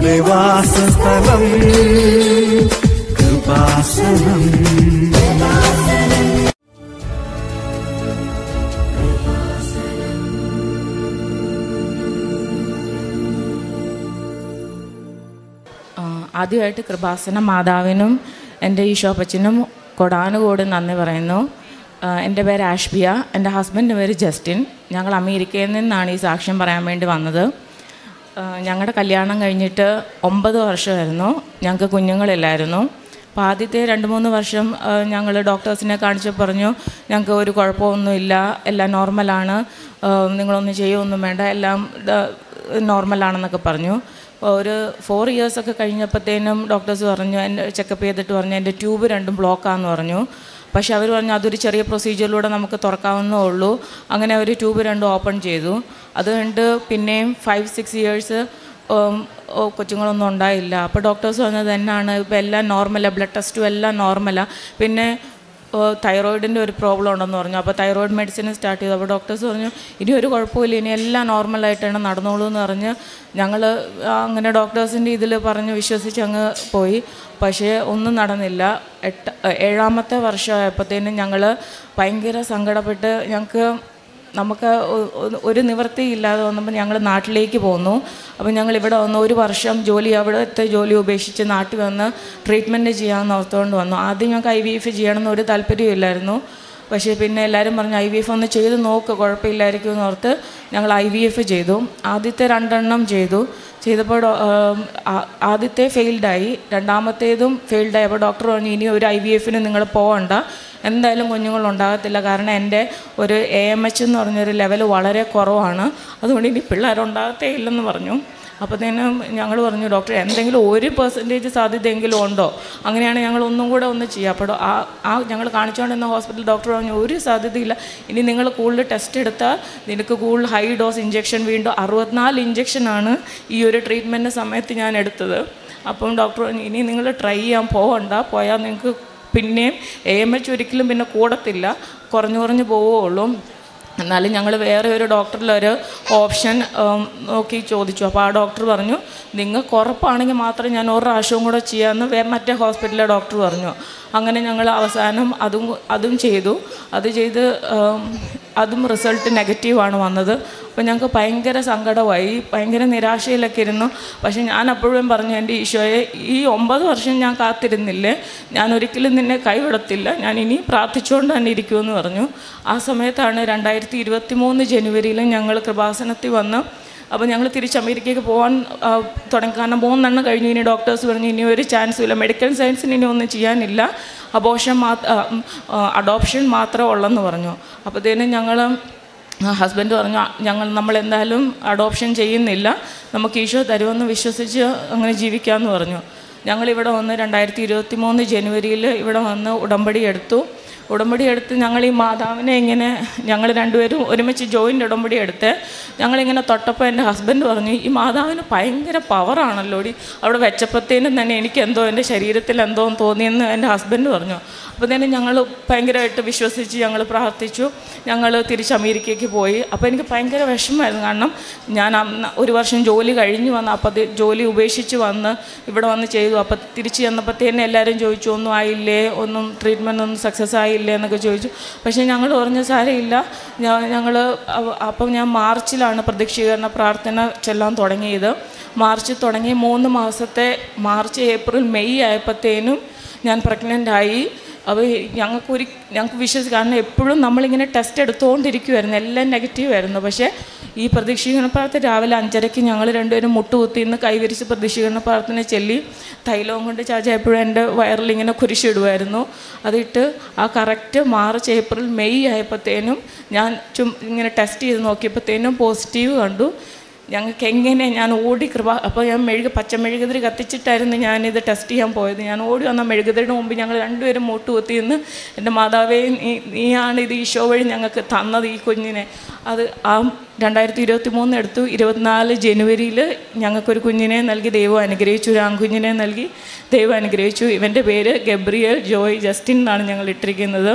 നമ്മുടെ വാസസ്ഥലം കൃപാസനം ആ, ആദ്യമായിട്ട് കൃപാസന മാതാവിനും എൻ്റെ ഈശോപ്പച്ചനും കൊടാനുകൂടി നന്ദി പറയുന്നു ആ, എൻ്റെ പേര് ആഷ്ബിയ എൻ്റെ ഹസ്ബൻഡിൻ്റെ പേര് ജസ്റ്റിൻ ഞങ്ങൾ അമേരിക്കയിൽ നിന്നാണ് ഈ സാക്ഷ്യം പറയാൻ വേണ്ടി വന്നത് ആ, ഞങ്ങളുടെ കല്യാണം കഴിഞ്ഞിട്ട് ഒമ്പത് വർഷമായിരുന്നു ഞങ്ങൾക്ക് കുഞ്ഞുങ്ങളില്ലായിരുന്നു അപ്പോൾ ആദ്യത്തെ രണ്ട് മൂന്ന് വർഷം ഞങ്ങൾ ഡോക്ടേഴ്സിനെ കാണിച്ച് പറഞ്ഞു ഞങ്ങൾക്ക് ഒരു കുഴപ്പമൊന്നുമില്ല എല്ലാം നോർമലാണ് ആ, നിങ്ങളൊന്നും ചെയ്യുമൊന്നും വേണ്ട എല്ലാം നോർമലാണെന്നൊക്കെ പറഞ്ഞു ഒരു ഫോർ ഇയേഴ്സ് ഒക്കെ കഴിഞ്ഞപ്പോഴത്തേനും ഡോക്ടേഴ്സ് പറഞ്ഞു എൻ്റെ ചെക്കപ്പ് ചെയ്തിട്ട് പറഞ്ഞു എൻ്റെ ട്യൂബ് രണ്ടും ബ്ലോക്കാന്ന് പറഞ്ഞു പക്ഷേ അവർ പറഞ്ഞു അതൊരു ചെറിയ പ്രൊസീജിയറിലൂടെ നമുക്ക് തുറക്കാവുന്നേ ഉള്ളൂ അങ്ങനെ അവർ ട്യൂബ് രണ്ടും ഓപ്പൺ ചെയ്തു അത് കണ്ട് പിന്നെയും ഫൈവ് സിക്സ് ഇയേഴ്സ് കൊച്ചുങ്ങളൊന്നും ഉണ്ടായില്ല അപ്പോൾ ഡോക്ടേഴ്സ് പറഞ്ഞത് എന്നാണ് ഇപ്പോൾ എല്ലാം നോർമലാണ് ബ്ലഡ് ടെസ്റ്റും എല്ലാം നോർമലാണ് പിന്നെ തൈറോയിഡിൻ്റെ ഒരു പ്രോബ്ലം ഉണ്ടെന്ന് പറഞ്ഞു അപ്പോൾ തൈറോയിഡ് മെഡിസിൻ സ്റ്റാർട്ട് ചെയ്തു അപ്പോൾ ഡോക്ടേഴ്സ് പറഞ്ഞു ഇനി ഒരു കുഴപ്പമില്ല ഇനി എല്ലാം നോർമലായിട്ടാണ് നടന്നോളൂ എന്ന് പറഞ്ഞ് ഞങ്ങൾ അങ്ങനെ ഡോക്ടേഴ്സിൻ്റെ ഇതിൽ പറഞ്ഞ് വിശ്വസിച്ച് അങ്ങ് പോയി പക്ഷേ ഒന്നും നടന്നില്ല എട്ട് ഏഴാമത്തെ വർഷമായപ്പോഴത്തേനും ഞങ്ങൾ ഭയങ്കര സങ്കടപ്പെട്ട് ഞങ്ങൾക്ക് നമുക്ക് ഒ- ഒ- ഒരു നിവൃത്തിയില്ലാതെ വന്നപ്പോൾ ഞങ്ങൾ നാട്ടിലേക്ക് പോന്നു അപ്പോൾ ഞങ്ങൾ ഇവിടെ വന്ന് ഒരു വർഷം ജോലി അവിടുത്തെ ജോലി ഉപേക്ഷിച്ച് നാട്ടിൽ വന്ന് ട്രീറ്റ്മെൻറ്റ് ചെയ്യാമെന്ന് ഓർത്തുകൊണ്ട് വന്നു ആദ്യം ഞങ്ങൾക്ക് ഐ വി എഫ് ചെയ്യണമെന്ന് ഒരു താല്പര്യമില്ലായിരുന്നു പക്ഷേ പിന്നെ എല്ലാവരും പറഞ്ഞു ഐ വി എഫ് ഒന്ന് ചെയ്ത് നോക്ക് കുഴപ്പമില്ലായിരിക്കും എന്ന് ഓർത്ത് ഞങ്ങൾ ഐ വി എഫ് ചെയ്തു ആദ്യത്തെ രണ്ടെണ്ണം ചെയ്തു ചെയ്തപ്പോൾ ഡോ- ആം, ആ- ആദ്യത്തെ ഫെയിൽഡായി രണ്ടാമത്തേതും ഫെയിൽഡായി അപ്പോൾ ഡോക്ടർ പറഞ്ഞു ഇനി ഒരു ഐ വി എഫിന് നിങ്ങൾ പോകണ്ട എന്തായാലും കുഞ്ഞുങ്ങൾ ഉണ്ടാകത്തില്ല കാരണം എൻ്റെ ഒരു എ എം എച്ച് എന്ന് പറഞ്ഞൊരു ലെവൽ വളരെ കുറവാണ് അതുകൊണ്ട് ഇനി പിള്ളേരുണ്ടാകത്തേ ഇല്ലെന്ന് പറഞ്ഞു അപ്പോഴത്തേനും ഞങ്ങൾ പറഞ്ഞു ഡോക്ടർ എന്തെങ്കിലും ഒരു പെർസെൻറ്റേജ് സാധ്യതയെങ്കിലും ഉണ്ടോ അങ്ങനെയാണ് ഞങ്ങൾ ഒന്നും കൂടെ ഒന്ന് ചെയ്യുക അപ്പോൾ ആ ആ ഞങ്ങൾ കാണിച്ചുകൊണ്ടിരുന്ന ഹോസ്പിറ്റൽ ഡോക്ടർ പറഞ്ഞു ഒരു സാധ്യതയില്ല ഇനി നിങ്ങൾ കൂടുതൽ ടെസ്റ്റ് എടുത്താൽ നിനക്ക് കൂടുതൽ ഹൈ ഡോസ് ഇഞ്ചെക്ഷൻ വീണ്ടും അറുപത്തിനാല് ഇഞ്ചെക്ഷനാണ് ഈ ഒരു ട്രീറ്റ്മെൻറ്റ് സമയത്ത് ഞാൻ എടുത്തത് അപ്പം ഡോക്ടർ പറഞ്ഞു ഇനി നിങ്ങൾ ട്രൈ ചെയ്യാൻ പോകണ്ട പോയാൽ നിങ്ങൾക്ക് പിന്നെയും എ എം എച്ച് ഒരിക്കലും പിന്നെ കൂടത്തില്ല കുറഞ്ഞു കുറഞ്ഞു പോവുകയുള്ളൂ എന്നാലും ഞങ്ങൾ വേറെ ഒരു ഡോക്ടറിലൊരു ഓപ്ഷൻ ഉം, നോക്കി ചോദിച്ചു അപ്പോൾ ആ ഡോക്ടർ പറഞ്ഞു നിങ്ങൾക്ക് ഉറപ്പാണെങ്കിൽ മാത്രം ഞാൻ ഒരു പ്രാവശ്യവും കൂടെ ചെയ്യാമെന്ന് വേ മറ്റേ ഹോസ്പിറ്റലിലെ ഡോക്ടർ പറഞ്ഞു അങ്ങനെ ഞങ്ങൾ അവസാനം അതും അതും ചെയ്തു അത് ചെയ്ത് ഉം, അതും റിസൾട്ട് നെഗറ്റീവാണ് വന്നത് അപ്പോൾ ഞങ്ങൾക്ക് ഭയങ്കര സങ്കടമായി ഭയങ്കര നിരാശയിലൊക്കെ ഇരുന്നു പക്ഷേ ഞാൻ അപ്പോഴും പറഞ്ഞു എൻ്റെ ഈശോയെ ഈ ഒമ്പത് വർഷം ഞാൻ കാത്തിരുന്നില്ലേ ഞാൻ ഒരിക്കലും നിന്നെ കൈവിടത്തില്ല ഞാൻ ഇനി പ്രാർത്ഥിച്ചുകൊണ്ട് തന്നെ ഇരിക്കുമെന്ന് പറഞ്ഞു ആ സമയത്താണ് രണ്ടായിരത്തി ഇരുപത്തി മൂന്ന് ജനുവരിയിൽ ഞങ്ങൾ കൃപാസനത്തിൽ വന്ന് അപ്പോൾ ഞങ്ങൾ തിരിച്ച് അമേരിക്കയ്ക്ക് പോകാൻ ആ, തുടങ്ങി കാരണം മൂന്നെണ്ണം കഴിഞ്ഞു ഇനി ഡോക്ടേഴ്സ് പറഞ്ഞു ഇനി ഒരു ചാൻസും ഇല്ല മെഡിക്കൽ സയൻസിന് ഇനി ഒന്നും ചെയ്യാനില്ല അബോഷൻ മാത്ര അഡോപ്ഷൻ മാത്രമേ ഉള്ളെന്ന് പറഞ്ഞു അപ്പോഴത്തേനും ഞങ്ങൾ ഹസ്ബൻഡ് പറഞ്ഞു "ആ, ഞങ്ങൾ നമ്മൾ എന്തായാലും അഡോപ്ഷൻ ചെയ്യുന്നില്ല നമുക്ക് ഈശോ തരുമെന്ന് വിശ്വസിച്ച് അങ്ങനെ ജീവിക്കാമെന്ന് പറഞ്ഞു ഞങ്ങളിവിടെ വന്ന് രണ്ടായിരത്തി ഇരുപത്തി മൂന്ന് ജനുവരിയിൽ ഇവിടെ വന്ന് ഉടമ്പടി എടുത്തു ഉടമ്പടി എടുത്ത് ഞങ്ങൾ ഈ മാതാവിനെ ഇങ്ങനെ ഞങ്ങൾ രണ്ടുപേരും ഒരുമിച്ച് ജോയിൻ്റ് ഉടമ്പടി എടുത്ത് ഞങ്ങളിങ്ങനെ തൊട്ടപ്പോൾ എൻ്റെ ഹസ്ബൻഡ് പറഞ്ഞു ഈ മാതാവിന് ഭയങ്കര പവറാണല്ലോ ഡി അവിടെ വെച്ചപ്പോഴത്തേനും തന്നെ എനിക്ക് എന്തോ എൻ്റെ ശരീരത്തിൽ എന്തോ തോന്നിയെന്ന് എൻ്റെ ഹസ്ബൻഡ് പറഞ്ഞു അപ്പോൾ തന്നെ ഞങ്ങൾ ഭയങ്കരമായിട്ട് വിശ്വസിച്ച് ഞങ്ങൾ പ്രാർത്ഥിച്ചു ഞങ്ങൾ തിരിച്ച് അമേരിക്കയ്ക്ക് പോയി അപ്പോൾ എനിക്ക് ഭയങ്കര വിഷമമായിരുന്നു കാരണം ഞാൻ അന്ന് ഒരു വർഷം ജോലി കഴിഞ്ഞ് വന്ന് അപ്പോൾ അത് ജോലി ഉപേക്ഷിച്ച് വന്ന് ഇവിടെ വന്ന് ചെയ്തു അപ്പോൾ തിരിച്ച് ചെന്നപ്പോഴത്തേനും എല്ലാവരും ചോദിച്ചു ഒന്നും ആയില്ലേ ഒന്നും ട്രീറ്റ്മെൻ്റ് ഒന്നും സക്സസ് ആയില്ലേ എന്നൊക്കെ ചോദിച്ചു പക്ഷേ ഞങ്ങൾ പറഞ്ഞ സാരമില്ല ഞങ്ങൾ അപ്പം ഞാൻ മാർച്ചിലാണ് പ്രതീക്ഷീകരണ പ്രാർത്ഥന ചെല്ലാൻ തുടങ്ങിയത് മാർച്ച് തുടങ്ങി മൂന്ന് മാസത്തെ മാർച്ച് ഏപ്രിൽ മെയ് ആയപ്പോഴത്തേനും ഞാൻ പ്രഗ്നൻ്റ് ആയി അപ്പോൾ ഞങ്ങൾക്കൊരു ഞങ്ങൾക്ക് വിശ്വസിച്ച് കാരണം എപ്പോഴും നമ്മളിങ്ങനെ ടെസ്റ്റ് എടുത്തുകൊണ്ടിരിക്കുമായിരുന്നു എല്ലാം നെഗറ്റീവ് ആയിരുന്നു പക്ഷേ ഈ പ്രതീക്ഷീകരണ പ്രാർത്ഥന രാവിലെ അഞ്ചരയ്ക്ക് ഞങ്ങൾ രണ്ടുപേരും മുട്ടുകുത്തി ഇന്ന് കൈവരിച്ച് പ്രതീക്ഷീകരണ പ്രാർത്ഥന ചെല്ലി തൈലവും കൊണ്ട് ചാച്ച എപ്പോഴും എൻ്റെ വയറിൽ ഇങ്ങനെ കുരിശിടുമായിരുന്നു അതിട്ട് ആ കറക്റ്റ് മാർച്ച് ഏപ്രിൽ മെയ് ആയപ്പോഴത്തേനും ഞാൻ ചും ഇങ്ങനെ ടെസ്റ്റ് ചെയ്ത് നോക്കിയപ്പോഴത്തേനും പോസിറ്റീവ് കണ്ടു ഞങ്ങൾക്ക് എങ്ങനെ ഞാൻ ഓടി കൃപ അപ്പോൾ ഞാൻ മെഴുക് പച്ച മെഴുകുതിരി കത്തിച്ചിട്ടായിരുന്നു ഞാനിത് ടെസ്റ്റ് ചെയ്യാൻ പോയത് ഞാൻ ഓടി വന്ന മെഴുകുതിരിയുടെ മുമ്പ് ഞങ്ങൾ രണ്ടുപേരും മുട്ടുകുത്തി നിന്ന് എൻ്റെ മാതാവേ നീ നീയാണ് ഇത് ഈശോ വഴി ഞങ്ങൾക്ക് തന്നത് ഈ കുഞ്ഞിനെ അത് ആ രണ്ടായിരത്തി ഇരുപത്തി മൂന്ന് എടുത്തു ഇരുപത്തിനാല് ജനുവരിയിൽ ഞങ്ങൾക്കൊരു കുഞ്ഞിനെ നൽകി ദൈവം അനുഗ്രഹിച്ചു ഒരു ആൺകുഞ്ഞിനെ നൽകി ദൈവം അനുഗ്രഹിച്ചു ഇവൻ്റെ പേര് ഗബ്രിയൽ ജോയ് ജസ്റ്റിൻ എന്നാണ് ഞങ്ങൾ ഇട്ടിരിക്കുന്നത്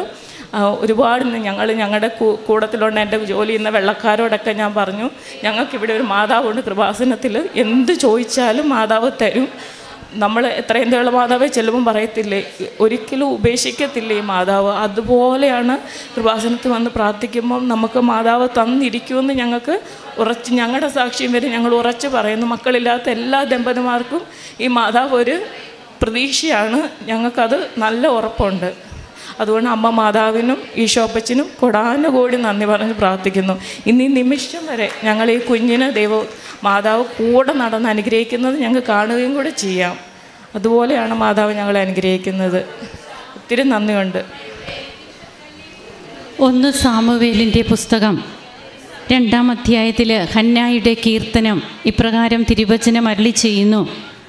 ആ, ഒരുപാട് ഞങ്ങൾ ഞങ്ങളുടെ കൂ- കൂടത്തിലുള്ള എൻ്റെ ജോലി ചെയ്യുന്ന വെള്ളക്കാരോടൊക്കെ ഞാൻ പറഞ്ഞു ഞങ്ങൾക്കിവിടെ ഒരു മാതാവുണ്ട് കൃപാസനത്തിൽ എന്ത് ചോദിച്ചാലും മാതാവ് തരും നമ്മൾ എത്രയും തേള മാതാവെ ചെല്ലുമ്പം പറയത്തില്ലേ ഒരിക്കലും ഉപേക്ഷിക്കത്തില്ലേ ഈ മാതാവ് അതുപോലെയാണ് കൃപാസനത്തിൽ വന്ന് പ്രാർത്ഥിക്കുമ്പം നമുക്ക് മാതാവ് തന്നിരിക്കുമെന്ന് ഞങ്ങൾക്ക് ഉറച്ച് ഞങ്ങളുടെ സാക്ഷ്യം വരെ ഞങ്ങൾ ഉറച്ച് പറയുന്നു മക്കളില്ലാത്ത എല്ലാ ദമ്പതിമാർക്കും ഈ മാതാവ് ഒരു പ്രതീക്ഷയാണ് ഞങ്ങൾക്കത് നല്ല ഉറപ്പുണ്ട് അതുകൊണ്ട് അമ്മ മാതാവിനും ഈശോപ്പച്ചനും കൊടാനുകൂടി നന്ദി പറഞ്ഞ് പ്രാർത്ഥിക്കുന്നു ഇന്ന് ഈ നിമിഷം വരെ ഞങ്ങൾ ഈ കുഞ്ഞിനെ ദൈവ മാതാവ് കൂടെ നടന്ന് അനുഗ്രഹിക്കുന്നത് ഞങ്ങൾ കാണുകയും കൂടെ ചെയ്യാം അതുപോലെയാണ് മാതാവ് ഞങ്ങളെ അനുഗ്രഹിക്കുന്നത് ഒത്തിരി നന്ദിയുണ്ട് ഒന്ന് സാമുവേലിൻ്റെ പുസ്തകം രണ്ടാം അധ്യായത്തിൽ ഹന്നായുടെ കീർത്തനം ഇപ്രകാരം തിരുവചനം അരളി ചെയ്യുന്നു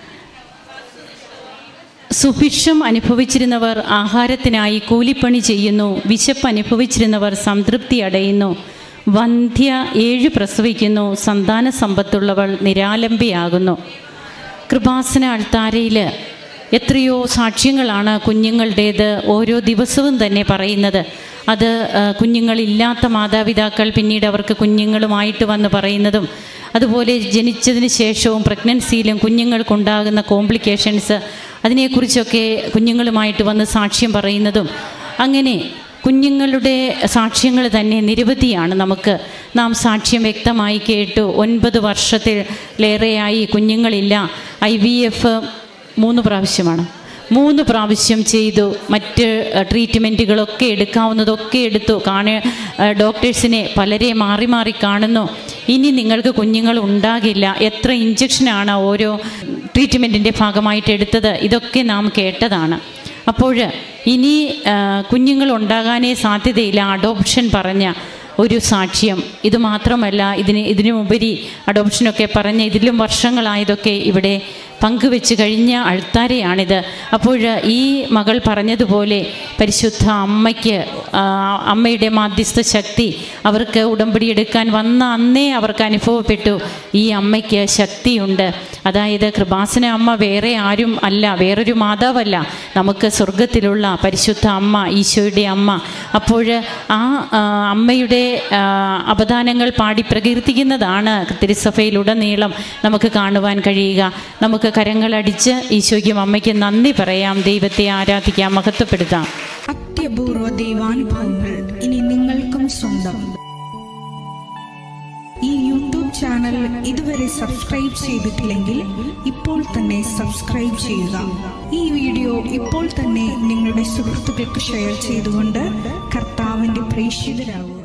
സുഭിക്ഷം അനുഭവിച്ചിരുന്നവർ ആഹാരത്തിനായി കൂലിപ്പണി ചെയ്യുന്നു വിശപ്പ് അനുഭവിച്ചിരുന്നവർ സംതൃപ്തി അടയുന്നു വന്ധ്യ ഏഴ് പ്രസവിക്കുന്നു സന്താന സമ്പത്തുള്ളവൾ നിരാലംബിയാകുന്നു കൃപാസന അൾത്താരയിൽ എത്രയോ സാക്ഷ്യങ്ങളാണ് കുഞ്ഞുങ്ങളുടേത് ഓരോ ദിവസവും തന്നെ പറയുന്നത് അത് ആ, കുഞ്ഞുങ്ങളില്ലാത്ത മാതാപിതാക്കൾ പിന്നീട് അവർക്ക് കുഞ്ഞുങ്ങളുമായിട്ട് വന്ന് പറയുന്നതും അതുപോലെ ജനിച്ചതിന് ശേഷവും പ്രഗ്നൻസിയിലും കുഞ്ഞുങ്ങൾക്കുണ്ടാകുന്ന കോംപ്ലിക്കേഷൻസ് അതിനെക്കുറിച്ചൊക്കെ കുഞ്ഞുങ്ങളുമായിട്ട് വന്ന് സാക്ഷ്യം പറയുന്നതും അങ്ങനെ കുഞ്ഞുങ്ങളുടെ സാക്ഷ്യങ്ങൾ തന്നെ നിരവധിയാണ് നമുക്ക് നാം സാക്ഷ്യം വ്യക്തമായി കേട്ടു ഒൻപത് വർഷത്തിലേറെയായി കുഞ്ഞുങ്ങളില്ല ഐ വി എഫ് മൂന്ന് പ്രാവശ്യമാണ് മൂന്ന് പ്രാവശ്യം ചെയ്തു മറ്റ് അഹ്, ട്രീറ്റ്മെൻറ്റുകളൊക്കെ എടുക്കാവുന്നതൊക്കെ എടുത്തു കാണ അഹ്, ഡോക്ടേഴ്സിനെ പലരെ മാറി മാറി കാണുന്നു ഇനി നിങ്ങൾക്ക് കുഞ്ഞുങ്ങൾ ഉണ്ടാകില്ല എത്ര ഇഞ്ചക്ഷനാണ് ഓരോ ട്രീറ്റ്മെൻറ്റിൻ്റെ ഭാഗമായിട്ട് എടുത്തത് ഇതൊക്കെ നാം കേട്ടതാണ് അപ്പോൾ ഇനി ആ, കുഞ്ഞുങ്ങൾ ഉണ്ടാകാനേ സാധ്യതയില്ല അഡോപ്ഷൻ പറഞ്ഞ ഒരു സാക്ഷ്യം ഇത് മാത്രമല്ല ഇതിന് ഇതിനുപരി അഡോപ്ഷനൊക്കെ പറഞ്ഞ് ഇതിലും വർഷങ്ങളായതൊക്കെ ഇവിടെ പങ്കുവെച്ച് കഴിഞ്ഞ അൾത്താരയാണിത് അപ്പോൾ ഈ മകൾ പറഞ്ഞതുപോലെ പരിശുദ്ധ അമ്മയ്ക്ക് ആ, അമ്മയുടെ മാധ്യസ്ഥ ശക്തി അവർക്ക് ഉടമ്പടി എടുക്കാൻ വന്ന അന്നേ അവർക്ക് അനുഭവപ്പെട്ടു ഈ അമ്മയ്ക്ക് ശക്തിയുണ്ട് അതായത് കൃപാസന അമ്മ വേറെ ആരും അല്ല വേറൊരു മാതാവല്ല നമുക്ക് സ്വർഗത്തിലുള്ള പരിശുദ്ധ അമ്മ ഈശോയുടെ അമ്മ അപ്പോൾ ആ ആ, അമ്മയുടെ ആ, അപദാനങ്ങൾ പാടി പ്രകീർത്തിക്കുന്നതാണ് തിരുസഭയിലുടനീളം നമുക്ക് കാണുവാൻ കഴിയുക നമുക്ക് കരങ്ങളടിച്ച് ഈശോയ്ക്കും അമ്മയ്ക്കും നന്ദി പറയാം ദൈവത്തെ ആരാധിക്കാം മഹത്വപ്പെടുത്താം അത്യപൂർവ ദൈവാനുഭവങ്ങൾ ഇനി നിങ്ങൾക്കും സ്വന്തം ഈ യൂട്യൂബ് ചാനൽ ഇതുവരെ സബ്സ്ക്രൈബ് ചെയ്തിട്ടില്ലെങ്കിൽ ഇപ്പോൾ തന്നെ സബ്സ്ക്രൈബ് ചെയ്യുക ഈ വീഡിയോ ഇപ്പോൾ തന്നെ നിങ്ങളുടെ സുഹൃത്തുക്കൾക്ക് ഷെയർ ചെയ്തുകൊണ്ട് കർത്താവിന്റെ പ്രേക്ഷിതരാകുക